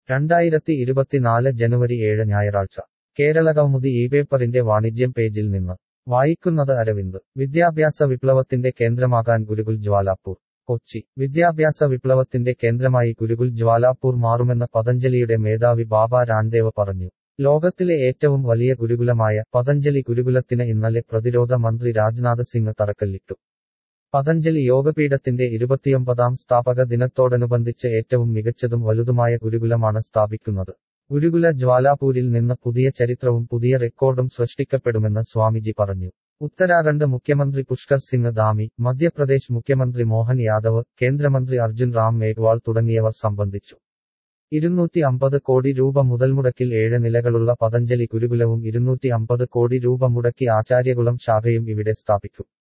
രണ്ടായിരത്തി ഇരുപത്തിനാല് ജനുവരി ഏഴ് ഞായറാഴ്ച കേരളകൗമുദി ഈ പേപ്പറിന്റെ വാണിജ്യം പേജിൽ നിന്ന് വായിക്കുന്നത് അരവിന്ദ് വിദ്യാഭ്യാസ വിപ്ലവത്തിന്റെ കേന്ദ്രമാകാൻ ഗുരുകുൽ ജ്വാലാപൂർ കൊച്ചി വിദ്യാഭ്യാസ വിപ്ലവത്തിന്റെ കേന്ദ്രമായി ഗുരുകുൽ ജ്വാലാപൂർ മാറുമെന്ന് പതഞ്ജലിയുടെ മേധാവി ബാബ രാംദേവ് പറഞ്ഞു ലോകത്തിലെ ഏറ്റവും വലിയ ഗുരുകുലമായ പതഞ്ജലി ഗുരുകുലത്തിന് ഇന്നലെ പ്രതിരോധ മന്ത്രി രാജ്നാഥ് സിംഗ് തറക്കല്ലിട്ടു പതഞ്ജലി യോഗപീഠത്തിന്റെ ഇരുപത്തിയൊമ്പതാം സ്ഥാപക ദിനത്തോടനുബന്ധിച്ച് ഏറ്റവും മികച്ചതും വലുതുമായ ഗുരുകുലമാണ് സ്ഥാപിക്കുന്നത് ഗുരുകുല ജ്വാലാപൂരിൽ നിന്ന് പുതിയ ചരിത്രവും പുതിയ റെക്കോർഡും സൃഷ്ടിക്കപ്പെടുമെന്ന് സ്വാമിജി പറഞ്ഞു ഉത്തരാഖണ്ഡ് മുഖ്യമന്ത്രി പുഷ്കർ സിംഗ് ധാമി മധ്യപ്രദേശ് മുഖ്യമന്ത്രി മോഹൻ യാദവ് കേന്ദ്രമന്ത്രി അർജുൻ റാം മേഘ്വാൾ തുടങ്ങിയവർ സംബന്ധിച്ചു ഇരുന്നൂറ്റി അമ്പത് കോടി രൂപ മുതൽമുടക്കിൽ ഏഴ് നിലകളുള്ള പതഞ്ജലി ഗുരുകുലവും ഇരുന്നൂറ്റി അമ്പത് കോടി രൂപ മുടക്കി ആചാര്യകുളം ശാഖയും ഇവിടെ സ്ഥാപിക്കും